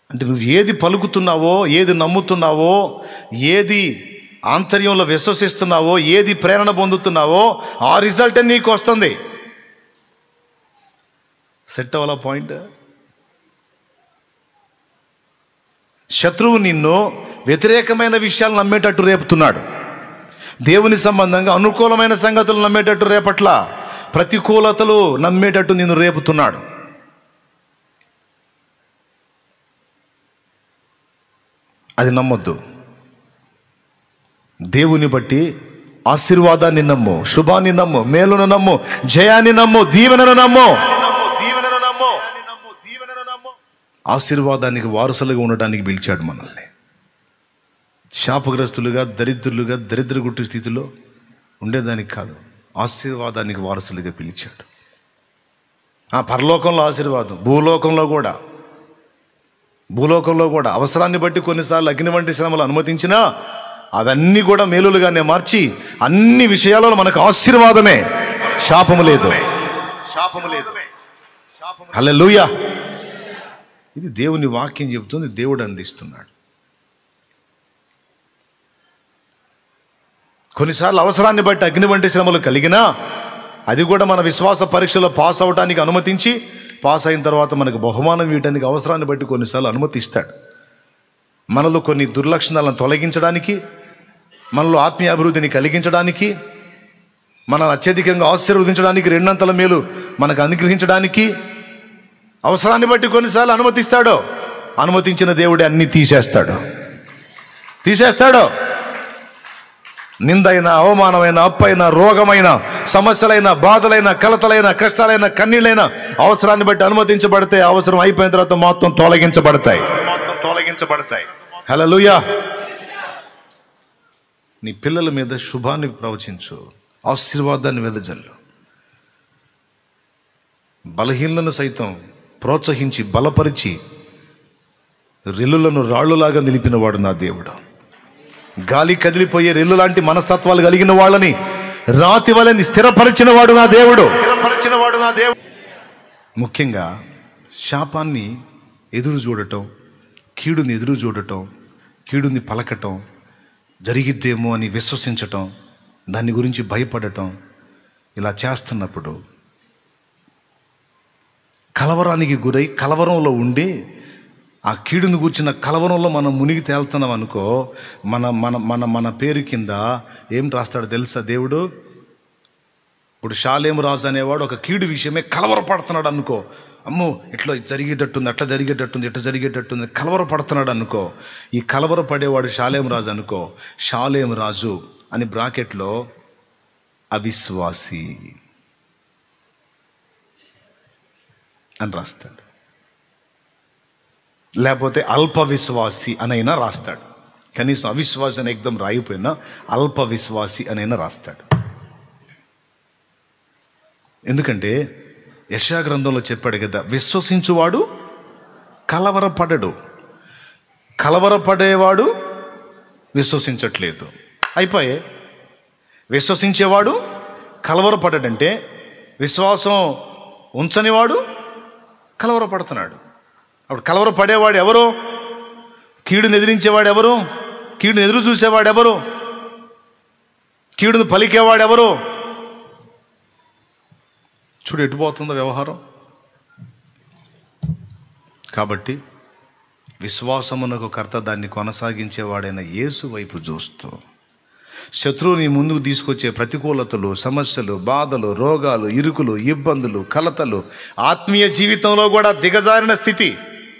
అంటే నువ్వు ఏది పలుకుతున్నావో ఏది నమ్ముతున్నావో ఏది ఆంతర్యంలో విశ్వసిస్తున్నావో ఏది ప్రేరణ పొందుతున్నావో ఆ రిజల్ట్ నీకు వస్తుంది సెట్ అవ్వాలా పాయింట్ శత్రువు నిన్ను వ్యతిరేకమైన విషయాలు నమ్మేటట్టు రేపుతున్నాడు దేవుని సంబంధంగా అనుకూలమైన సంగతులు నమ్మేటట్టు రేపట్ల ప్రతికూలతలు నమ్మేటట్టు నిన్ను రేపుతున్నాడు అది నమ్మొద్దు దేవుని బట్టి ఆశీర్వాదాన్ని నమ్ము శుభాన్ని నమ్ము మేలును నమ్ము జయాన్ని నమ్ము దీవెనను నమ్ము ఆశీర్వాదానికి వారసులుగా ఉండటానికి పిలిచాడు మనల్ని శాపగ్రస్తులుగా దరిద్రులుగా దరిద్ర గుట్టి స్థితిలో ఉండేదానికి కాదు ఆశీర్వాదానికి వారసులుగా పిలిచాడు ఆ పరలోకంలో ఆశీర్వాదం భూలోకంలో కూడా భూలోకంలో కూడా అవసరాన్ని బట్టి కొన్నిసార్లు అగ్ని వంటి శ్రమలు అనుమతించినా అవన్నీ కూడా మేలులుగానే మార్చి అన్ని విషయాలలో మనకు ఆశీర్వాదమే శాపము లేదు శాపము లేదు హల్లెలూయా ఇది దేవుని వాక్యం చెబుతుంది దేవుడు అందిస్తున్నాడు కొన్నిసార్లు అవసరాన్ని బట్టి అగ్ని వంటి శ్రమలు కలిగినా అది కూడా మన విశ్వాస పరీక్షలో పాస్ అవడానికి అనుమతించి పాస్ అయిన తర్వాత మనకు బహుమానం ఇవ్వడానికి అవసరాన్ని బట్టి కొన్నిసార్లు అనుమతిస్తాడు మనలో కొన్ని దుర్లక్షణాలను తొలగించడానికి మనలో ఆత్మీయ అభివృద్ధిని కలిగించడానికి మనల్ని అత్యధికంగా ఆశీర్వదించడానికి రెండంతల మేలు మనకు అనుగ్రహించడానికి అవసరాన్ని బట్టి కొన్నిసార్లు అనుమతిస్తాడు అనుమతించిన దేవుడే అన్ని తీసేస్తాడు తీసేస్తాడు నిందైన అవమానమైన అప్పైన రోగమైన సమస్యలైన బాధలైన కలతలైన కష్టాలైన కన్నీళ్ళైన అవసరాన్ని బట్టి అనుమతించబడితే అవసరం అయిపోయిన తర్వాత మొత్తం తొలగించబడతాయి మొత్తం తొలగించబడతాయి హలో నీ పిల్లల మీద శుభాన్ని ప్రవచించు ఆశీర్వాదాన్ని వెదజల్లు బలహీనలను సైతం ప్రోత్సహించి బలపరిచి రెల్లులను రాళ్ళులాగా నిలిపినవాడు నా దేవుడు గాలి కదిలిపోయే రెల్లు లాంటి మనస్తత్వాలు కలిగిన వాళ్ళని రాతి వలని స్థిరపరిచిన వాడు నా దేవుడు స్థిరపరిచిన వాడు నా దేవుడు ముఖ్యంగా శాపాన్ని ఎదురు చూడటం కీడుని ఎదురు చూడటం కీడుని పలకటం జరిగిద్దేమో అని విశ్వసించటం దాని గురించి భయపడటం ఇలా చేస్తున్నప్పుడు కలవరానికి గురై కలవరంలో ఉండి ఆ కీడును కూర్చున్న కలవరంలో మనం మునిగి తేలుతున్నాం అనుకో మన మన మన మన పేరు కింద ఏం రాస్తాడో తెలుసా దేవుడు ఇప్పుడు షాలేము రాజు అనేవాడు ఒక కీడు విషయమే కలవరపడుతున్నాడు అనుకో అమ్మో ఇట్లా జరిగేటట్టుంది అట్లా జరిగేటట్టుంది ఇట్లా జరిగేటట్టుంది కలవరపడుతున్నాడు అనుకో ఈ కలవరపడేవాడు షాలేము రాజు అనుకో షాలేము రాజు అని బ్రాకెట్లో అవిశ్వాసి అని రాస్తాడు లేకపోతే అల్ప విశ్వాసి అనైనా రాస్తాడు కనీసం అవిశ్వాసి అని ఎగ్దం రాయిపోయినా అల్ప విశ్వాసి అనైనా రాస్తాడు ఎందుకంటే యశా గ్రంథంలో చెప్పాడు కదా విశ్వసించువాడు కలవరపడడు కలవరపడేవాడు విశ్వసించట్లేదు అయిపోయే విశ్వసించేవాడు కలవరపడడంటే విశ్వాసం ఉంచనివాడు కలవరపడుతున్నాడు అప్పుడు కలవరపడేవాడు ఎవరు కీడుని ఎదిరించేవాడు ఎవరు కీడుని ఎదురు చూసేవాడు ఎవరు కీడును పలికేవాడు ఎవరు చూడు ఎటుపోతుందో వ్యవహారం కాబట్టి విశ్వాసమునకు కర్త దాన్ని కొనసాగించేవాడైన యేసు వైపు చూస్తూ శత్రువుని ముందుకు తీసుకొచ్చే ప్రతికూలతలు సమస్యలు బాధలు రోగాలు ఇరుకులు ఇబ్బందులు కలతలు ఆత్మీయ జీవితంలో కూడా దిగజారిన స్థితి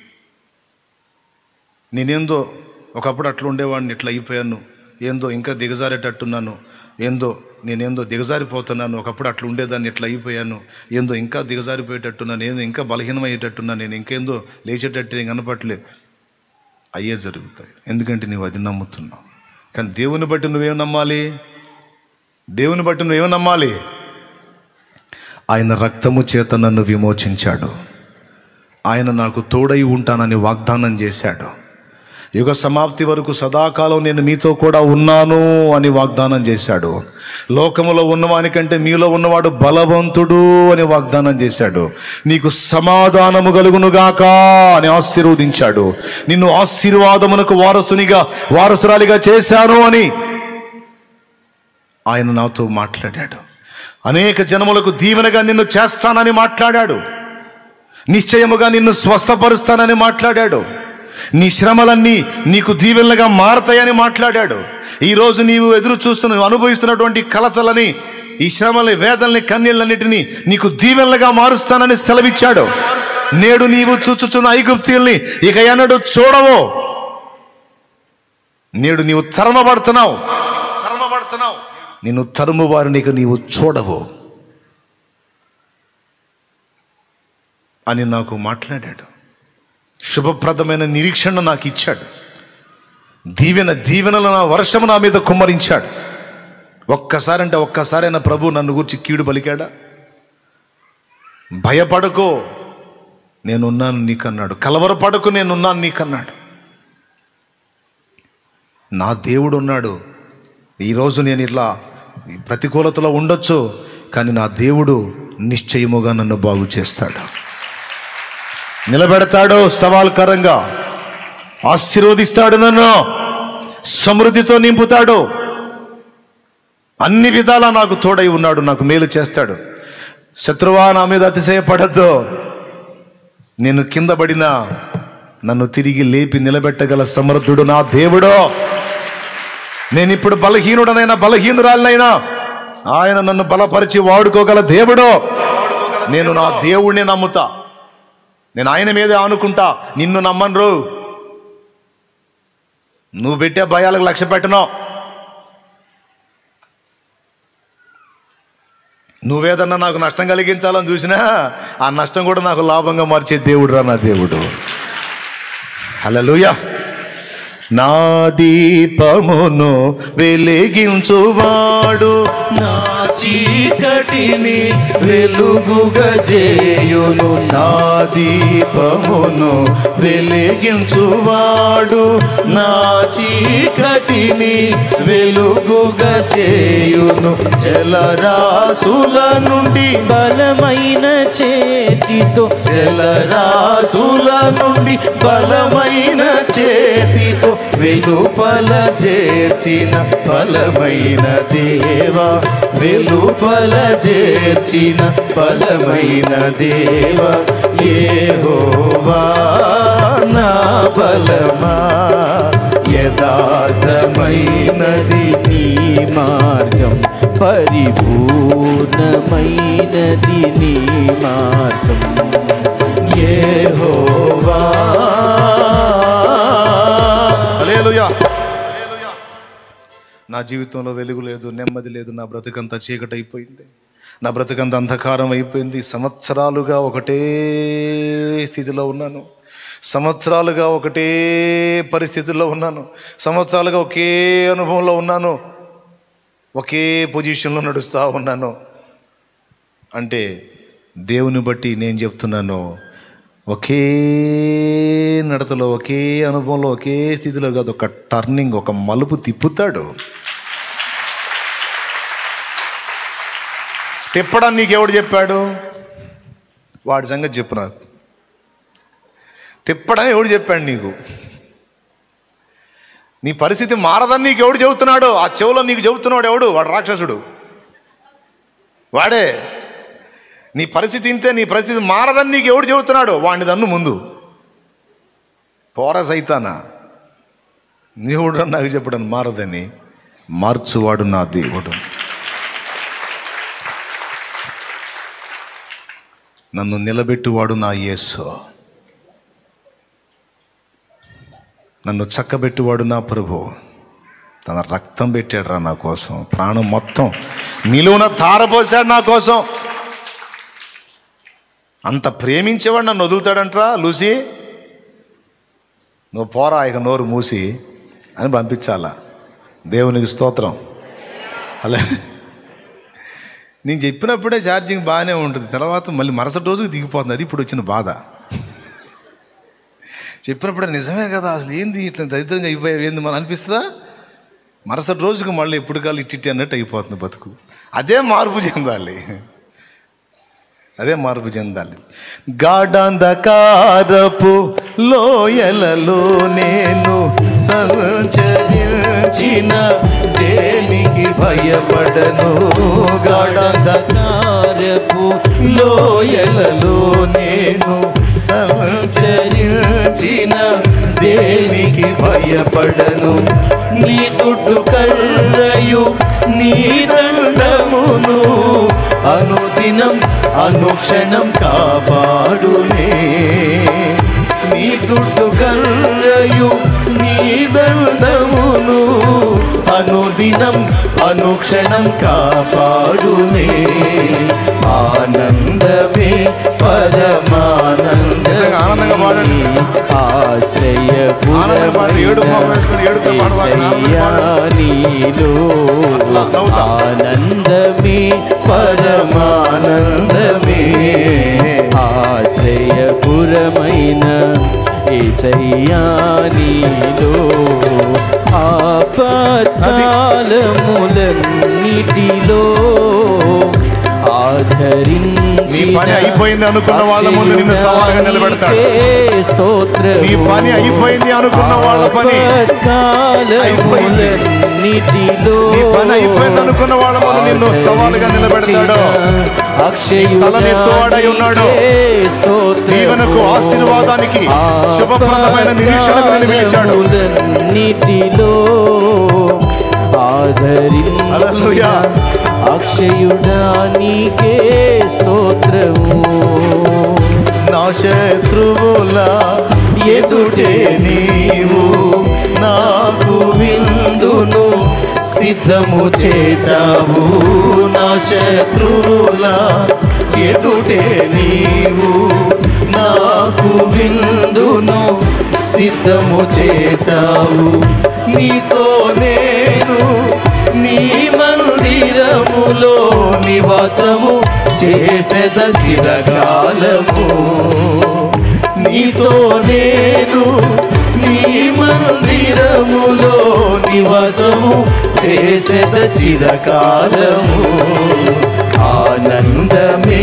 నేనేందో ఒకప్పుడు అట్లా ఉండేవాడిని ఇట్లా అయిపోయాను ఏందో ఇంకా దిగజారేటట్టున్నాను ఏందో నేనేందో దిగజారిపోతున్నాను ఒకప్పుడు అట్లా ఉండేదాన్ని ఇట్లా అయిపోయాను ఏందో ఇంకా దిగజారిపోయేటట్టున్నాను ఏందో ఇంకా బలహీనమయ్యేటట్టున్నాను నేను ఇంకేందో లేచేటట్టు నేను కనపట్లేదు అయ్యే జరుగుతాయి ఎందుకంటే నువ్వు అది నమ్ముతున్నావు కానీ దేవుని బట్టి నువ్వేం నమ్మాలి దేవుని బట్టి నువ్వేం నమ్మాలి ఆయన రక్తము చేత నన్ను విమోచించాడు ఆయన నాకు తోడై ఉంటానని వాగ్దానం చేశాడు యుగ సమాప్తి వరకు సదాకాలం నేను మీతో కూడా ఉన్నాను అని వాగ్దానం చేశాడు లోకములో ఉన్నవానికంటే మీలో ఉన్నవాడు బలవంతుడు అని వాగ్దానం చేశాడు నీకు సమాధానము కలుగునుగాక అని ఆశీర్వదించాడు నిన్ను ఆశీర్వాదమునకు వారసునిగా వారసురాలిగా చేశాను అని ఆయన నాతో మాట్లాడాడు అనేక జనములకు దీవెనగా నిన్ను చేస్తానని మాట్లాడాడు నిశ్చయముగా నిన్ను స్వస్థపరుస్తానని మాట్లాడాడు నీ శ్రమలన్నీ నీకు దీవెనలుగా మారతాయని మాట్లాడాడు ఈరోజు నీవు ఎదురు చూస్తున్న నువ్వు అనుభవిస్తున్నటువంటి కలతలని ఈ శ్రమల్ని వేదల్ని కన్నీళ్ళన్నిటినీ నీకు దీవెనలుగా మారుస్తానని సెలవిచ్చాడు నేడు నీవు చూచుచున్న ఐగుప్తీయుల్ని ఇక ఎన్నడూ చూడవు నేడు నీవు తరమబడుతున్నావు తరమబడుతున్నావు నిన్ను తరుము వారిని ఇక నీవు చూడవు అని నాకు మాట్లాడాడు శుభప్రదమైన నిరీక్షణ నాకు ఇచ్చాడు దీవెన దీవెనలు నా వర్షము నా మీద కుమ్మరించాడు ఒక్కసారి అంటే ఒక్కసారైనా ప్రభు నన్ను గురించి కీడు పలికాడా భయపడకో నేనున్నాను నీకన్నాడు కలవరపడకు నేనున్నాను నీకన్నాడు నా దేవుడు ఉన్నాడు ఈరోజు నేను ఇట్లా ప్రతికూలతలో ఉండొచ్చు కానీ నా దేవుడు నిశ్చయముగా నన్ను బాగు చేస్తాడు నిలబెడతాడు సవాల్కరంగా ఆశీర్వదిస్తాడు నన్ను సమృద్ధితో నింపుతాడు అన్ని విధాలా నాకు తోడై ఉన్నాడు నాకు మేలు చేస్తాడు శత్రువా నా మీద అతిశయపడద్దు నేను కింద పడినా నన్ను తిరిగి లేపి నిలబెట్టగల సమర్థుడు నా దేవుడు నేను ఇప్పుడు బలహీనుడనైనా బలహీనురాలనైనా ఆయన నన్ను బలపరిచి వాడుకోగల దేవుడు నేను నా దేవుణ్ణి నమ్ముతా నేను ఆయన మీదే ఆనుకుంటా నిన్ను నమ్మను నువ్వు పెట్టే భయాలకు లక్ష్య పెట్టను నువ్వేదన్నా నాకు నష్టం కలిగించాలని చూసినా ఆ నష్టం కూడా నాకు లాభంగా మార్చే దేవుడు రా నా దేవుడు హల్లెలూయా నా దీపమును వెలిగించువాడు నా చీకటిని వెలుగుగా చేయును నా దీపమును వెలిగించువాడు నా చీకటిని వెలుగుగా చేయును జలరాసుల నుండి బలమైన చేతితో జలరాసుల నుండి బలమైన చేతితో వెలుపల చేర్చిన బలమైన దేవా వెలుపల చేర్చిన బలమైన దేవా ఏహోవా నా బలమా యథార్థమైనది నీ మార్గం పరిపూర్ణమైనది నీ మార్గం యెహోవా హల్లెలూయా నా జీవితంలో వెలుగు లేదు నెమ్మది లేదు నా బ్రతుకంతా చీకటి అయిపోయింది నా బ్రతుకంత అంధకారం అయిపోయింది సంవత్సరాలుగా ఒకటే స్థితిలో ఉన్నాను సంవత్సరాలుగా ఒకటే పరిస్థితుల్లో ఉన్నాను సంవత్సరాలుగా ఒకే అనుభవంలో ఉన్నాను ఒకే పొజిషన్లో నడుస్తూ ఉన్నాను అంటే దేవుని బట్టి నేను చెప్తున్నాను ఒకే నడతలో ఒకే అనుభవంలో ఒకే స్థితిలో కాదు ఒక టర్నింగ్ ఒక మలుపు తిప్పుతాడు తిప్పడానికి నీకు ఎవడు చెప్పాడు వాడి సంగతి చెప్పు నాకు తిప్పడం ఎవడు చెప్పాడు నీకు నీ పరిస్థితి మారదని నీకు ఎవడు చెబుతున్నాడు ఆ చెవులో నీకు చెబుతున్నాడు ఎవడు వాడు రాక్షసుడు వాడే నీ పరిస్థితి ఇంతే నీ పరిస్థితి మారదని నీకు ఎవడు చెబుతున్నాడు వాడిని దన్ను ముందు పోర సైతానా దేవుడు నాకు చెప్పడం మారదని మార్చువాడు నా దేవుడు నన్ను నిలబెట్టువాడు నా యేసు నన్ను చక్కబెట్టువాడు నా ప్రభు తన రక్తం పెట్టాడు రా నా కోసం ప్రాణం మొత్తం నిలువున తారపోసాడు నా కోసం అంత ప్రేమించేవాడు నన్ను వదులుతాడంట్రా లూసి నువ్వు పోరా ఇక నోరు మూసి అని పంపించాలా దేవునికి స్తోత్రం అలా నేను చెప్పినప్పుడే ఛార్జింగ్ బాగానే ఉంటుంది తర్వాత మళ్ళీ మరుసటి రోజుకి దిగిపోతుంది అది ఇప్పుడు వచ్చిన బాధ చెప్పినప్పుడు నిజమే కదా అసలు ఏంది ఇట్లా దరిద్రంగా అయిపోయావు ఏంది మనం అనిపిస్తుందా మరుసటి రోజుకు మళ్ళీ ఎప్పుడు కాలు ఇట్టి అన్నట్టు అయిపోతుంది బతుకు అదే మార్పు చెందాలి అదే మార్పు చెందాలి గాఢంధకారపు లోయలలో నేను సంచరించిన దేనికి భయపడను గాఢంధకారపు లోయలలో నేను సంచరించిన దేనికి భయపడను నీ తుట్టు కర్రయు నీ దండమును అనుదినం అనుక్షణం కాపాడునే నీ దుడ్డు కర్రయు నీ దండమును అనుదినం అనుక్షణం కాపాడునే ఆనందమే పరమానంద నిజంగా ఆనందంగా పాడండి. ఆశ్రయ ఆనందంగా పాడండి. ఏడు మొహం వేసుకొని ఏడుతో పాడవాలి. ఆనందంగా నీలో అట్లా నవ్వుతా. ఆనందమే పరమానందమే ఆశ్రయపురమైన ఏసయ్యా నీలో ఆపత్కాలములన్నిటిలో ఆధరించి నీ పని అయిపోయింది అనుకున్న వాళ్ళ ముందు నిన్ను సవాలుగా నిలబెడతాడు. స్తోత్రం నీ పని అయిపోయింది అనుకున్న వాళ్ళ పని అయిపోయింది. నీటిలో నీ పని అయిపోయింది అనుకున్న వాళ్ళ ముందు నిన్ను సవాలుగా నిలబెడతాడు. తలనెత్తువాడై ఉన్నాడు. దీవెనకు, ఆశీర్వాదానికి, శుభప్రదమైన నిరీక్షణకు నిన్ను పిలిచాడు. నీటిలో హల్లెలూయా. ఆదరించిన అక్షయుడా నీకే స్తోత్రము నా శత్రువుల ఎదుటే నీవు నాకు విందును సిద్ధము చేశావు నా శత్రువుల ఎదుటే నీవు నాకు విందును సిద్ధము చేశావు నీతో నేను నీ మందిరములో నివాసము చేసేద చిరకాలము నీతో నేను నీ మందిరములో నివాసము చేసేద చిరకాలము ఆనందమే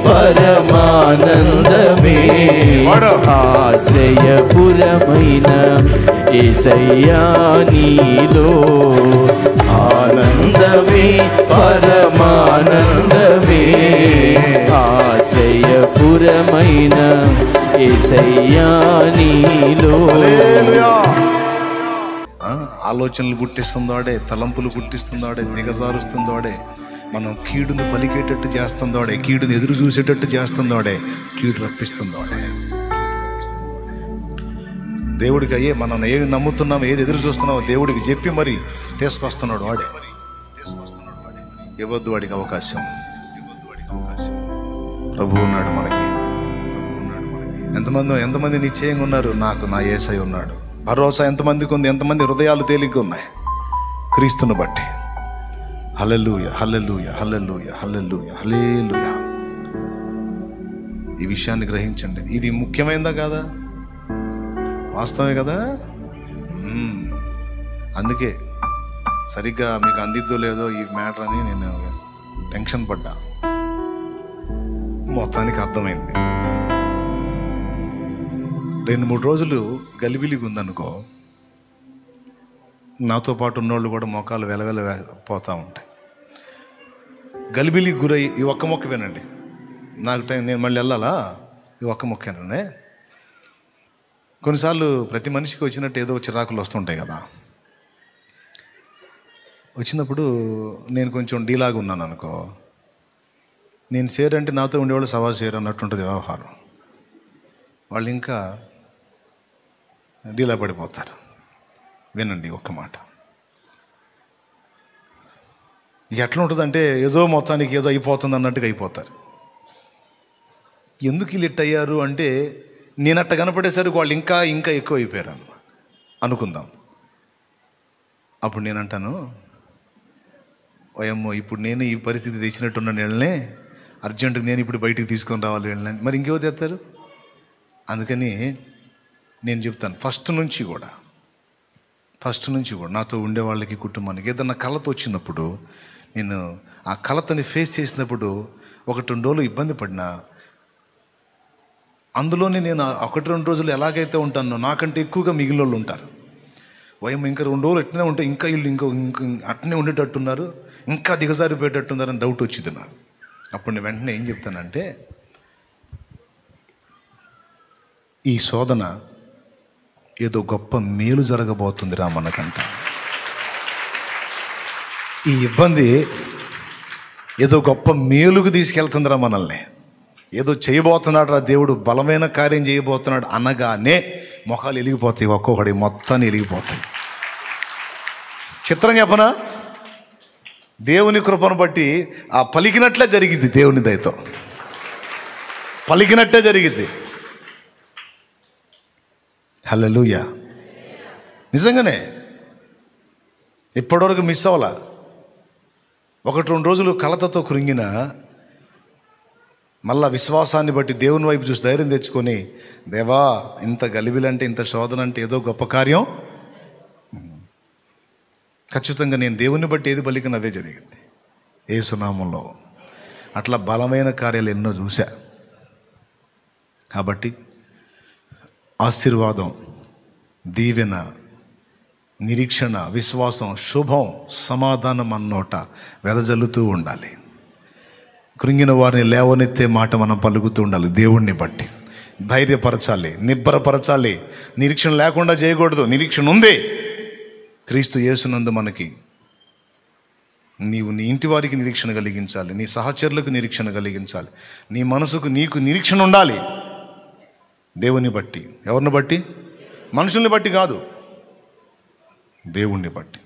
పరమానందమే వాడు. ఆశ్రయపురమైన ఏసయ్యా నీలో ఆనందమే పరమానందమే ఆశ్రయపురమైన ఏసయ్యా నీలో హల్లెలూయా. ఆ, ఆలోచనలు పుట్టిస్తుందాడే తలంపులు పుట్టిస్తుందాడే దిగజారుస్తుందాడే మనం కీడును పలికేటట్టు చేస్తుందాడే కీడును ఎదురు చూసేటట్టు చేస్తుందాడే కీడు రప్పిస్తుందాడే దేవుడికి అయ్యే మనం ఏమి నమ్ముతున్నామో ఏది ఎదురు చూస్తున్నామో దేవుడికి చెప్పి మరి తీసుకొస్తున్నాడు వాడే ఇవ్వద్దు వాడికి అవకాశం ఇవ్వద్దు వాడికి అవకాశం ప్రభు ఉన్నాడు మనకి ప్రభు ఉన్నాడు మనకి ఎంతమంది ఎంతమంది నిశ్చయంగా ఉన్నారు నాకు నా ఏసై ఉన్నాడు భరోసా ఎంతమందికి ఉంది ఎంతమంది హృదయాలు తేలిగ్గా ఉన్నాయి క్రీస్తును బట్టి హల్లెలూయ హల్లెలూయ హల్లెలూయ హల్లెలూయ హల్లెలూయ ఈ విషయాన్ని గ్రహించండి ఇది ముఖ్యమైనదా కాదా వాస్తవమే కదా మ్మ్. అందుకే సరిగ్గా మీకు అందిద్దో లేదో ఈ మ్యాటర్ అని నేను టెన్షన్ పడ్డా మొత్తానికి అర్థమైంది రెండు మూడు రోజులు గలిబిలిగా ఉందనుకో నాతో పాటు ఉన్నోళ్ళు కూడా మోకాలు వెలవెల పోతూ ఉంటాయి గలిబిలికి గురై ఈ ఒక్క మొక్క వినండి నాకు టైం నేను మళ్ళీ వెళ్ళాలా ఈ ఒక్క మొక్కేనండి కొన్నిసార్లు ప్రతి మనిషికి వచ్చినట్టు ఏదో చిరాకులు వస్తుంటాయి కదా వచ్చినప్పుడు నేను కొంచెం డీలాగా ఉన్నాను అనుకో నేను షేర్ అంటే నాతో ఉండేవాళ్ళు సవా షేర్ అన్నట్టుంటుంది వ్యవహారం వాళ్ళు ఇంకా డీలా పడిపోతారు వినండి ఒక్క మాట ఇక ఎట్లా ఉంటుందంటే ఏదో మొత్తానికి ఏదో అయిపోతుంది అన్నట్టుగా అయిపోతారు ఎందుకు వీళ్ళు ఇట్ అయ్యారు అంటే నేను అట్ట కనపడేసరికి వాళ్ళు ఇంకా ఇంకా ఎక్కువ అయిపోయారు అన్నమాట అనుకుందాం అప్పుడు నేను అంటాను ఓయమ్మో ఇప్పుడు నేను ఈ పరిస్థితి తెచ్చినట్టున్న వీళ్ళనే అర్జెంటుగా నేను ఇప్పుడు బయటికి తీసుకొని రావాలి వీళ్ళని మరి ఇంకేవో తెస్తారు అందుకని నేను చెప్తాను ఫస్ట్ నుంచి కూడా ఫస్ట్ నుంచి కూడా నాతో ఉండే వాళ్ళకి కుటుంబానికి ఏదన్నా కలత వచ్చినప్పుడు నేను ఆ కలతని ఫేస్ చేసినప్పుడు ఒకటి రెండు రోజులు ఇబ్బంది పడినా అందులోనే నేను ఆ ఒకటి రెండు రోజులు ఎలాగైతే ఉంటానో నాకంటే ఎక్కువగా మిగిలిన వాళ్ళు ఉంటారు వయం ఇంకా రెండు రోజులు ఎట్లనే ఉంటే ఇంకా వీళ్ళు ఇంకో ఇంక అట్నే ఉండేటట్టున్నారు ఇంకా దిగజారిపోయేటట్టున్నారని డౌట్ వచ్చింది నాకు అప్పుడు నేను వెంటనే ఏం చెప్తానంటే ఈ శోధన ఏదో గొప్ప మేలు జరగబోతుందిరా మనకంట ఈ ఇబ్బంది ఏదో గొప్ప మేలుకు తీసుకెళ్తుందిరా మనల్ని ఏదో చేయబోతున్నాడు రా దేవుడు బలమైన కార్యం చేయబోతున్నాడు అనగానే మొఖాలు వెలిగిపోతాయి ఒక్కొక్కడి మొత్తాన్ని వెలిగిపోతాయి చిత్రం చెప్పనా దేవుని కృపను బట్టి ఆ పలికినట్లే జరిగింది దేవుని దయతో పలికినట్టే జరిగింది హల్లెలూయా నిజంగానే ఇప్పటివరకు మిస్ అవ్వాల ఒకటి రెండు రోజులు కలతతో కృంగిన మళ్ళా విశ్వాసాన్ని బట్టి దేవుని వైపు చూసి ధైర్యం తెచ్చుకొని దేవా ఇంత గలిబిలంటే ఇంత శోధన అంటే ఏదో గొప్ప కార్యం ఖచ్చితంగా నేను దేవుని బట్టి ఏది పలికిన అదే జరిగింది ఏ సునామంలో అట్లా బలమైన కార్యాలు ఎన్నో చూశా కాబట్టి ఆశీర్వాదం దీవెన నిరీక్షణ విశ్వాసం శుభం సమాధానం అన్నోట వెదజల్లుతూ ఉండాలి కృంగిన వారిని లేవనెత్తే మాట మనం పలుకుతూ ఉండాలి దేవుణ్ణి బట్టి ధైర్యపరచాలి నిబ్బరపరచాలి నిరీక్షణ లేకుండా చేయకూడదు నిరీక్షణ ఉంది క్రీస్తు యేసునందు మనకి నీవు నీ ఇంటి వారికి నిరీక్షణ కలిగించాలి నీ సహచరులకు నిరీక్షణ కలిగించాలి నీ మనసుకు నీకు నిరీక్షణ ఉండాలి దేవుని బట్టి ఎవరిని బట్టి మనుషుల్ని బట్టి కాదు దేవుణ్ణి బట్టి